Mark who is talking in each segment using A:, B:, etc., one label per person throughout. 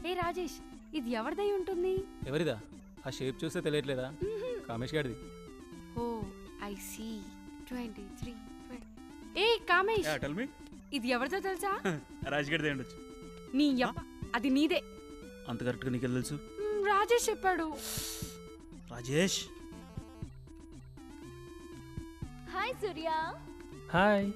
A: ఏ రాజేష్ ఇది ఎవరిదై ఉంటుంది
B: ఎవరిదా ఆ షేప్ చూస్తే తెలియట్లేదా కామేష్ గారిది
A: oh I see twenty three ఏ కామేష్
C: టెల్ మీ
A: ఇది ఎవరిదో తెలుసా
C: రాజగడిదే ఉండొచ్చు
A: నీ యప్ప అది నీదే
C: అంత కరెక్ట్గా నీకు తెలుసు
A: మ్, రాజేష్ చెప్పాడు
C: Rajesh
D: hi Surya
B: hi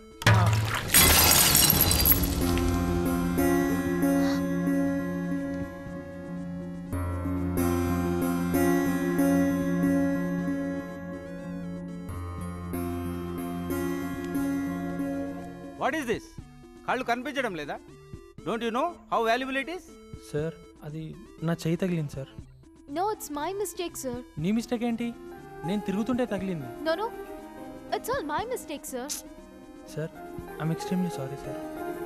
E: what is this కాళ్ళు కనిపించడం లేదా don't you know how valuable it is
F: sir అది నా చేయి తగిలింది sir
D: no it's my mistake sir
F: నీ మిస్టేక్ ఏంటి నేను తిరుగుతుంటే తగిలింది
D: no no it's all my mistake sir
F: sir I'm extremely sorry sir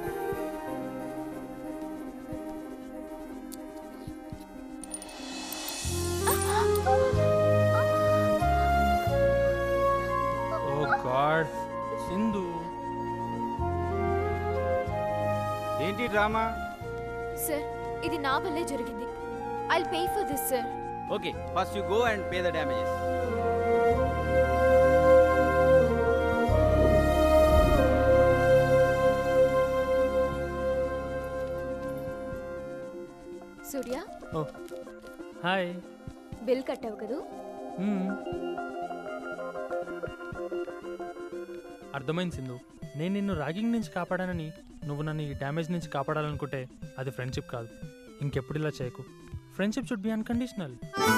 F: oh god Sindhu
E: ఏంటి డ్రామా
D: సార్ ఇది నా వల్లే జరిగింది I pay for this sir
E: okay first you go and pay the damages
D: Surya
F: oh hi
D: bill కట్టావు కదూ
F: మ్మ్. అర్థమైంది సింధు నేను నిన్ను ర్యాగింగ్ నుంచి కాపాడానని నువ్వు నన్ను ఈ డ్యామేజ్ నుంచి కాపాడాలనుకుంటే అది ఫ్రెండ్షిప్ కాదు ఇంకెప్పుడు ఇలా చేయకు ఫ్రెండ్షిప్ షుడ్ బి అన్కండిషనల్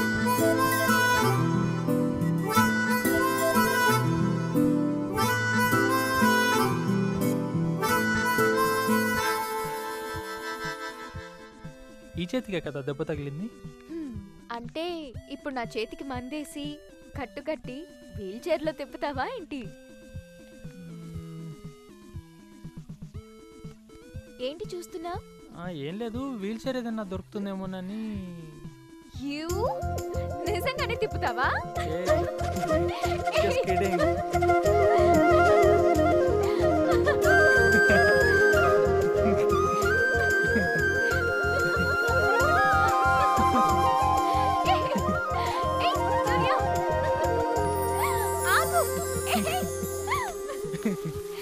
F: ఈ చేతికే కదా దెబ్బ తగిలింది
D: హ్మ్, అంటే ఇప్పుడు నా చేతికి మందేసి కట్టు కట్టి వీల్ చైర్లో తిప్పుతావా ఏంటి ఏంటి చూస్తున్నా
F: ఆ, ఏం లేదు వీల్ చైర్ ఏదన్నా దొరుకుతుందేమోనని
D: యూ నిజంగానే తిప్పుతావా
F: ఏ, just kidding.
D: ఏయ్, సూర్య! ఆగు! ఏయ్!